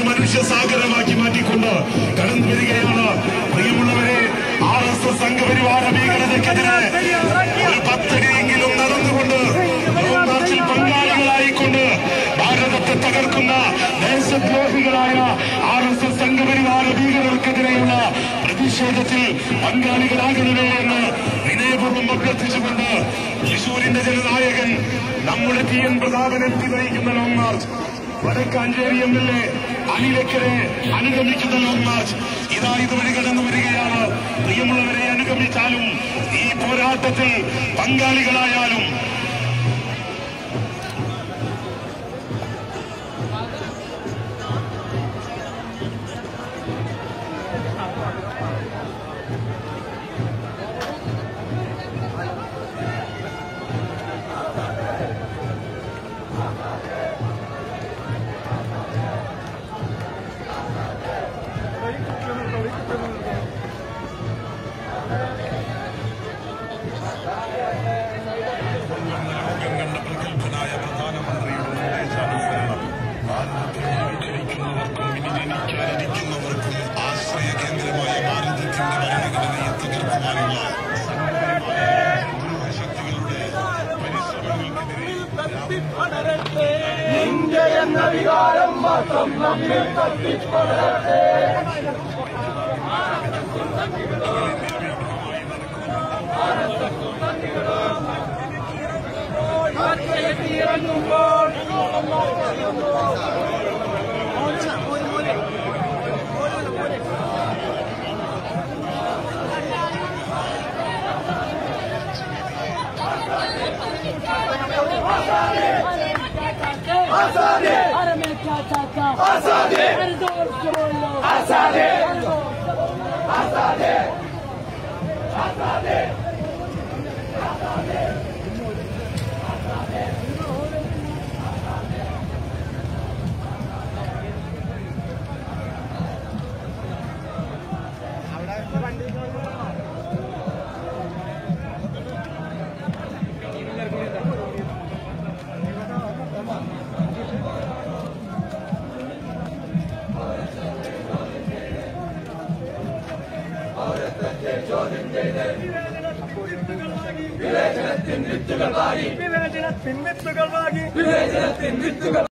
മനുഷ്യ സാഗരമാക്കി മാറ്റിക്കൊണ്ട് കടന്നു വരികയാണ് പ്രിയമുള്ളവരെ ആർ എസ് എസ് സംഘപരിവാര ഭീകരതയ്ക്കെതിരെ ഒരു പത്തടിയെങ്കിലും നടന്നുകൊണ്ട് ലോങ് മാർച്ചിൽ പങ്കാളികളായിക്കൊണ്ട് ഭാരതത്തെ തകർക്കുന്ന ദേശദ്രോഹികളായ ആർ എസ് എസ് സംഘപരിവാര ഭീകരർക്കെതിരെയുള്ള പ്രതിഷേധത്തിൽ പങ്കാളികളാകണമേ എന്ന് വിനയപൂർവ്വം അഭ്യർത്ഥിച്ചുകൊണ്ട് തൃശൂരിന്റെ ജനനായകൻ നമ്മുടെ T N Prathapan M P നയിക്കുന്ന long march Vadakkanchery M L A അനിലക്കരെ അനുഗമിക്കുന്ന ലോങ് മാർച്ച് ഇതാ ഇതുവഴി കടന്നു വരികയാണ് പ്രിയമുള്ളവരെ അനുഗമിച്ചാലും ഈ പോരാട്ടത്തിൽ പങ്കാളികളായാലും ലോകം കണ്ട പ്രഗത്ഭനായ പ്രധാനമന്ത്രിയുടെ നിർദ്ദേശാനുസരണം ഭാരതത്തിൽ ജീവിച്ചിരിക്കുന്നവർക്കും ഇനി ജനിക്കാനിരിക്കുന്നവർക്കും ആശ്രയ കേന്ദ്രമായ ഭാരതത്തിന്റെ ഭരണഘടനയെ തകർക്കുവാനുള്ള ദ്രോഹശക്തികളുടെ പരിശ്രമങ്ങൾക്കെതിരെ ഇന്ത്യ എന്ന വികാരം മാത്രം നമ്മിൽ കത്തിപ്പടരട്ടെ ഇറങ്ങുമ്പോൾ आजादी अरे मैं क्या चाहता आजादी अरे जोर से बोलो आजादी വിവേചനത്തിൻ വിത്തുകൾ വാങ്ങി